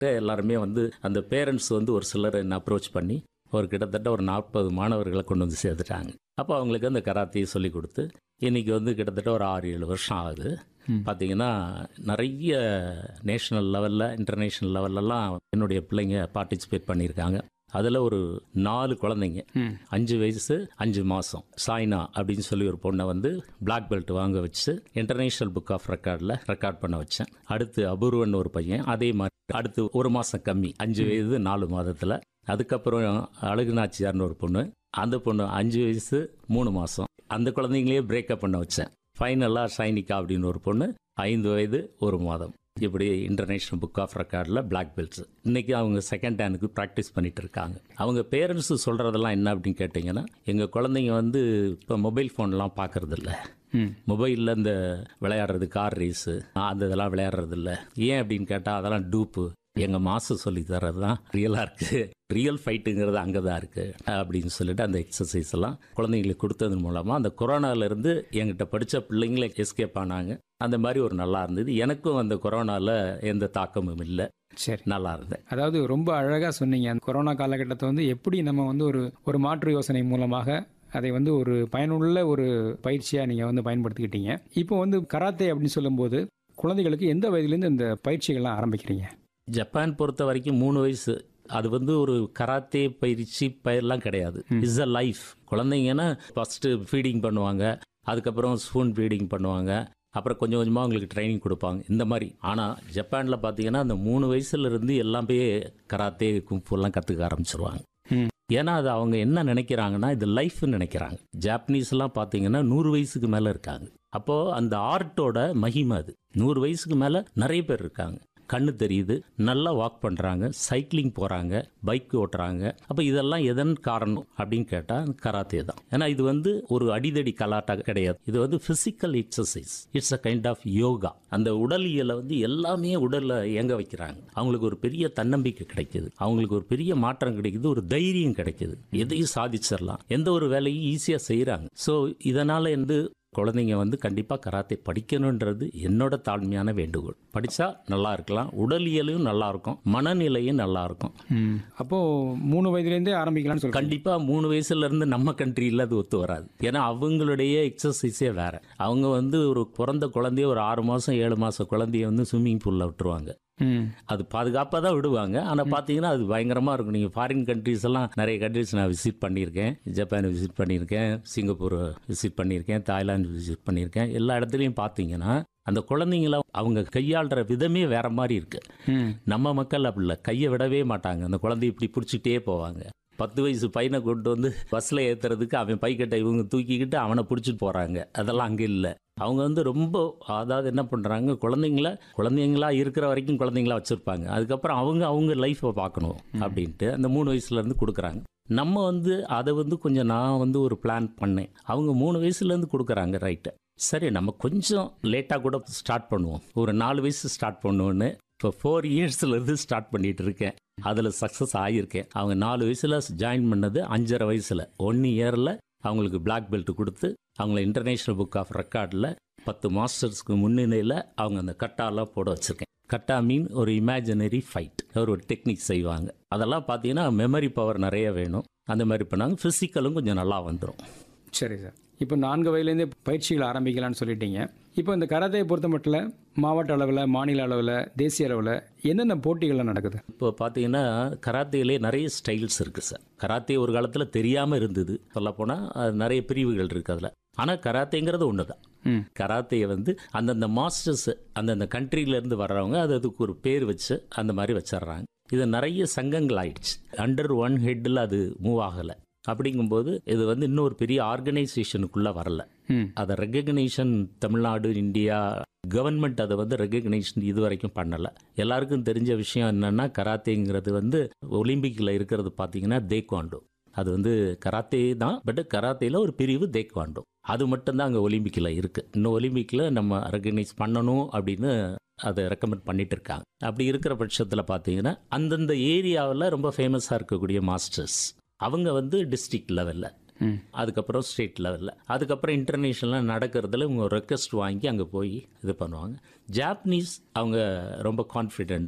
எல்லாருமே வந்து அந்த பேரண்ட்ஸ் வந்து ஒரு சிலர் என்ன அப்ரோச் பண்ணி ஒரு கிட்டத்தட்ட ஒரு நாற்பது மாணவர்களை கொண்டு வந்து சேர்த்துட்டாங்க அப்போ அவங்களுக்கு அந்த கராத்தையை சொல்லி கொடுத்து இன்னைக்கு வந்து கிட்டத்தட்ட ஒரு ஆறு ஏழு வருஷம் ஆகுது ம். பார்த்தீங்கன்னா நிறைய நேஷனல் லெவலில் இன்டர்நேஷ்னல் லெவல்லலாம் என்னுடைய பிள்ளைங்க பார்ட்டிசிபேட் பண்ணியிருக்காங்க அதில் ஒரு நாலு குழந்தைங்க ம் அஞ்சு வயசு அஞ்சு மாதம் சாய்னா அப்படின்னு சொல்லி ஒரு பொண்ணை வந்து பிளாக் பெல்ட் வாங்க வச்சு இன்டர்நேஷ்னல் புக் ஆஃப் ரெக்கார்டில் ரெக்கார்ட் பண்ண வச்சேன் அடுத்து அபூர்வன் ஒரு பையன் அதே மாதிரி அடுத்து ஒரு மாதம் கம்மி அஞ்சு வயது நாலு மாதத்தில் அதுக்கப்புறம் அழகு நாச்சியார்னு ஒரு பொண்ணு அந்த பொண்ணு அஞ்சு வயசு மூணு மாதம் அந்த குழந்தைங்களையே பிரேக்கப் பண்ண வச்சேன் ஃபைனலாக ஷைனிகா அப்படின்னு ஒரு பொண்ணு ஐந்து வயது ஒரு மாதம் இப்படி இன்டர்நேஷ்னல் புக் ஆஃப் ரெக்கார்டில் பிளாக் பெல்ட்ஸ் இன்னைக்கு அவங்க செகண்ட் ஹேண்டுக்கு ப்ராக்டிஸ் பண்ணிட்டு இருக்காங்க அவங்க பேரண்ட்ஸ் சொல்கிறதெல்லாம் என்ன அப்படின்னு கேட்டிங்கன்னா எங்கள் குழந்தைங்க வந்து இப்போ மொபைல் ஃபோன்லாம் பார்க்கறது இல்ல ம் மொபைலில் இந்த விளையாடுறது கார் ரேஸு அந்த இதெல்லாம் விளையாடுறது இல்ல ஏன் அப்படின்னு கேட்டால் அதெல்லாம் டூப்பு எங்கள் மாஸ்டர் சொல்லி தர்றது தான் ரியலாக இருக்குது ரியல் ஃபைட்டுங்கிறது அங்கே தான் இருக்குது அப்படின்னு சொல்லிட்டு அந்த எக்ஸசைஸ் எல்லாம் குழந்தைங்களுக்கு கொடுத்ததன் மூலமாக அந்த கொரோனாலேருந்து என்கிட்ட படித்த பிள்ளைங்களே எஸ்கேப் ஆனாங்க அந்த மாதிரி ஒரு நல்லா இருந்தது எனக்கும் அந்த கொரோனாவில் எந்த தாக்கமும் இல்லை சரி நல்லா இருந்தேன் அதாவது ரொம்ப அழகாக சொன்னீங்க அந்த கொரோனா காலகட்டத்தை வந்து எப்படி நம்ம வந்து ஒரு ஒரு மாற்று யோசனை மூலமாக அதை வந்து ஒரு பயனுள்ள ஒரு பயிற்சியாக நீங்கள் வந்து பயன்படுத்திக்கிட்டீங்க இப்போ வந்து கராத்தே அப்படின்னு சொல்லும்போது குழந்தைகளுக்கு எந்த வயதுலேருந்து இந்த பயிற்சிகள்லாம் ஆரம்பிக்கிறீங்க ஜப்பான் பொறுத்த வரைக்கும் மூணு வயசு அது வந்து ஒரு கராத்தே பயிற்சி பயிரெலாம் கிடையாது இஸ் அ லைஃப் குழந்தைங்கன்னா ஃபஸ்ட்டு ஃபீடிங் பண்ணுவாங்க அதுக்கப்புறம் ஸ்பூன் ஃபீடிங் பண்ணுவாங்க அப்புறம் கொஞ்சம் கொஞ்சமாக அவங்களுக்கு ட்ரைனிங் கொடுப்பாங்க இந்த மாதிரி ஆனால் ஜப்பானில் பார்த்தீங்கன்னா அந்த மூணு வயசுல இருந்து எல்லாமே கராத்தே கும்புலாம் கற்றுக்க ஆரம்பிச்சிருவாங்க ம். ஏன்னா அது அவங்க என்ன நினைக்கிறாங்கன்னா இது லைஃப்னு நினைக்கிறாங்க ஜாப்பனீஸ்லாம் பார்த்தீங்கன்னா நூறு வயசுக்கு மேலே இருக்காங்க அப்போது அந்த ஆர்ட்டோட மகிமை அது நூறு வயசுக்கு மேலே நிறைய பேர் இருக்காங்க கண்ணு தெரியுது நல்லா வாக் பண்ணுறாங்க சைக்கிளிங் போகிறாங்க பைக் ஓட்டுறாங்க அப்போ இதெல்லாம் எதன் காரணம் அப்படின்னு கேட்டால் கராத்தே தான் ஏன்னா இது வந்து ஒரு அடிதடி கலாட்டா கிடையாது இது வந்து physical exercise it's a kind of yoga அந்த உடலியலை வந்து எல்லாமே உடலில் இயங்க வைக்கிறாங்க அவங்களுக்கு ஒரு பெரிய தன்னம்பிக்கை கிடைக்குது அவங்களுக்கு ஒரு பெரிய மாற்றம் கிடைக்குது ஒரு தைரியம் கிடைக்குது எதையும் சாதிச்சிடலாம் எந்த ஒரு வேலையும் ஈஸியாக செய்கிறாங்க ஸோ இதனால் வந்து குழந்தைங்க வந்து கண்டிப்பாக கராத்தே படிக்கணுன்றது என்னோட தாழ்மையான வேண்டுகோள் படித்தா நல்லா இருக்கலாம் உடலியலும் நல்லா இருக்கும் மனநிலையும் நல்லா இருக்கும் ம் அப்போது மூணு வயதுலேருந்தே ஆரம்பிக்கலாம்னு சொல்கிறேன் கண்டிப்பாக மூணு வயசுல இருந்து நம்ம கண்ட்ரியில் அது ஒத்து வராது ஏன்னா அவங்களுடைய எக்ஸசைஸே வேற அவங்க வந்து ஒரு பிறந்த குழந்தைய ஒரு ஆறு மாதம் ஏழு மாதம் குழந்தைய வந்து ஸ்விம்மிங் பூலில் விட்டுருவாங்க ம் அது பாதுகாப்பாக தான் விடுவாங்க ஆனால் பார்த்தீங்கன்னா அது பயங்கரமாக இருக்கும் நீங்கள் ஃபாரின் கண்ட்ரிஸ் எல்லாம் நிறைய கண்ட்ரிஸ் நான் விசிட் பண்ணியிருக்கேன் ஜப்பான் விசிட் பண்ணியிருக்கேன் சிங்கப்பூர் விசிட் பண்ணியிருக்கேன் தாய்லாந்து விசிட் பண்ணியிருக்கேன் எல்லா இடத்துலையும் பார்த்தீங்கன்னா அந்த குழந்தைங்கள அவங்க கையாளுற விதமே வேற மாதிரி இருக்கு ம் நம்ம மக்கள் அப்படி இல்லை கையை விடவே மாட்டாங்க அந்த குழந்தைய இப்படி பிடிச்சிட்டே போவாங்க பத்து வயசு பையனை கொண்டு வந்து பஸ்ஸில் ஏற்றுறதுக்கு அவன் பைக்கட்டை இவங்க தூக்கிக்கிட்டு அவனை பிடிச்சிட்டு போகிறாங்க அதெல்லாம் அங்கே இல்லை அவங்க வந்து ரொம்ப அதாவது என்ன பண்ணுறாங்க குழந்தைங்கள குழந்தைங்களா இருக்கிற வரைக்கும் குழந்தைங்களா வச்சுருப்பாங்க அதுக்கப்புறம் அவங்க அவங்க லைஃப்பை பார்க்கணும் அப்படின்ட்டு அந்த மூணு வயசுலேருந்து கொடுக்குறாங்க நம்ம வந்து அதை வந்து கொஞ்சம் நான் வந்து ஒரு பிளான் பண்ணேன் அவங்க மூணு வயசுலேருந்து கொடுக்குறாங்க ரைட்டு சரி நம்ம கொஞ்சம் லேட்டாக கூட ஸ்டார்ட் பண்ணுவோம் ஒரு நாலு வயசு ஸ்டார்ட் பண்ணுவோன்னு இப்போ ஃபோர் இயர்ஸ்லேருந்து ஸ்டார்ட் பண்ணிட்டு இருக்கேன் அதில் சக்ஸஸ் ஆகியிருக்கேன் அவங்க நாலு வயசில் ஜாயின் பண்ணது அஞ்சரை வயசில் ஒன் இயரில் அவங்களுக்கு பிளாக் பெல்ட் கொடுத்து அவங்கள இன்டர்நேஷ்னல் புக் ஆஃப் ரெக்கார்டில் பத்து மாஸ்டர்ஸ்க்கு முன்னிலையில் அவங்க அந்த கட்டாலாம் போட வச்சுருக்கேன் கட்டா மீன் ஒரு இமேஜினரி ஃபைட் ஒரு டெக்னிக் செய்வாங்க அதெல்லாம் பார்த்தீங்கன்னா மெமரி பவர் நிறைய வேணும் அந்த மாதிரி பண்ணாங்க ஃபிசிக்கலும் கொஞ்சம் நல்லா வந்துடும் சரி சார் இப்போ நான்கு வயதுலேருந்தே பயிற்சிகள் ஆரம்பிக்கலாம்னு சொல்லிட்டீங்க இப்போ இந்த கராத்தையை பொறுத்த மட்டும் மாவட்ட அளவில் மாநில அளவில் தேசிய அளவில் என்னென்ன போட்டிகள்லாம் நடக்குது இப்போ பார்த்தீங்கன்னா கராத்தேலே நிறைய ஸ்டைல்ஸ் இருக்குது சார் கராத்தே ஒரு காலத்தில் தெரியாமல் இருந்தது சொல்லப்போனால் அது நிறைய பிரிவுகள் இருக்குது அதில் ஆனால் கராத்தேங்கிறது ஒன்று தான் ம் கராத்தையை வந்து அந்தந்த மாஸ்டர்ஸ் அந்தந்த கண்ட்ரிலேருந்து வர்றவங்க அது அதுக்கு ஒரு பேர் வச்சு அந்த மாதிரி வச்சிடுறாங்க இது நிறைய சங்கங்கள் ஆயிடுச்சு அண்டர் ஒன் ஹெட்டில் அது மூவ் ஆகலை அப்படிங்கும்போது இது வந்து இன்னும் ஒரு பெரிய ஆர்கனைசேஷனுக்குள்ளே வரல ம் அதை ரெகக்னேஷன் தமிழ்நாடு இந்தியா கவர்மெண்ட் அதை வந்து ரெகக்னேஷன் இது வரைக்கும் பண்ணலை எல்லாருக்கும் தெரிஞ்ச விஷயம் என்னன்னா கராத்தேங்கிறது வந்து ஒலிம்பிக்கில் இருக்கிறது பார்த்தீங்கன்னா தேக்வாண்டோ அது வந்து கராத்தே தான் பட் கராத்தேல ஒரு பிரிவு தேக்வாண்டோ அது மட்டும்தான் அங்கே ஒலிம்பிக்கில் இருக்குது இன்னும் ஒலிம்பிக்கில் நம்ம ரெகக்னைஸ் பண்ணணும் அப்படின்னு அதை ரெக்கமெண்ட் பண்ணிட்டு இருக்காங்க அப்படி இருக்கிற பட்சத்தில் பார்த்தீங்கன்னா அந்தந்த ஏரியாவில் ரொம்ப ஃபேமஸாக இருக்கக்கூடிய மாஸ்டர்ஸ் அவங்க வந்து டிஸ்ட்ரிக்ட் லெவலில் ம் அதுக்கப்புறம் ஸ்டேட் லெவலில் அதுக்கப்புறம் இன்டர்நேஷ்னலாக நடக்கிறதுல இவங்க ரெக்வஸ்ட் வாங்கி அங்கே போய் இது பண்ணுவாங்க ஜாப்பனீஸ் அவங்க ரொம்ப கான்ஃபிடெண்ட்டாக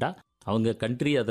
அவங்க கண்ட்ரி அதை